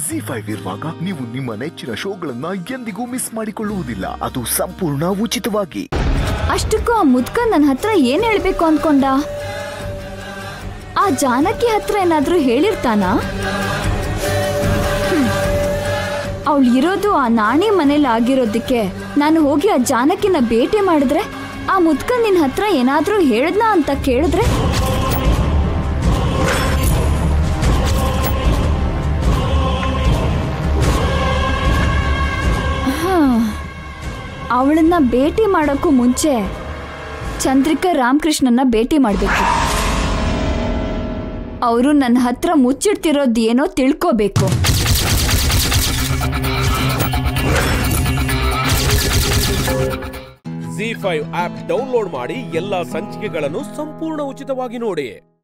G five ಇರುವಾಗ ನೀವು ನಿಮ್ಮ ನೆಚ್ಚಿನ ಶೋಗಳನ್ನ ಎಂದಿಗೂ ಮಿಸ್ ಮಾಡಿಕೊಳ್ಳುವುದಿಲ್ಲ ಅದು ಸಂಪೂರ್ಣ ಉಚಿತವಾಗಿ ಅಷ್ಟಕ್ಕೂ ಆ ಮುದ್ಕ ನನ್ನ ಹತ್ರ ಏನ್ ಹೇಳ್ಬೇಕು ಅನ್ಕೊಂಡ ಆ ಜಾನಕಿ ಹತ್ರ ಏನಾದ್ರೂ ಹೇಳಿರ್ತಾನ ಅವಳು ಇರೋದು ಆ ನಾಣಿ ಮನೇಲಿ ಆಗಿರೋದಕ್ಕೆ ನಾನು ಹೋಗಿ ಆ ಜಾನಕಿನ ಭೇಟಿ ಮಾಡಿದ್ರೆ ಆ ಮುದ್ಕ ನಿನ್ ಹತ್ರ ಏನಾದ್ರೂ ಹೇಳ್ದ್ನ ಅಂತ ಕೇಳಿದ್ರೆ ಅವಳನ್ನ ಭೇಟಿ ಮಾಡೋಕ್ಕೂ ಮುಂಚೆ ಚಂದ್ರಿಕಾ ರಾಮಕೃಷ್ಣನ್ನ ಭೇಟಿ ಮಾಡಬೇಕು ಅವರು ನನ್ನ ಹತ್ರ ಮುಚ್ಚಿಡ್ತಿರೋದೇನೋ ತಿಳ್ಕೋಬೇಕು ಜಿ ಫೈವ್ ಆಪ್ ಡೌನ್ಲೋಡ್ ಮಾಡಿ ಎಲ್ಲಾ ಸಂಚಿಕೆಗಳನ್ನು ಸಂಪೂರ್ಣ ಉಚಿತವಾಗಿ ನೋಡಿ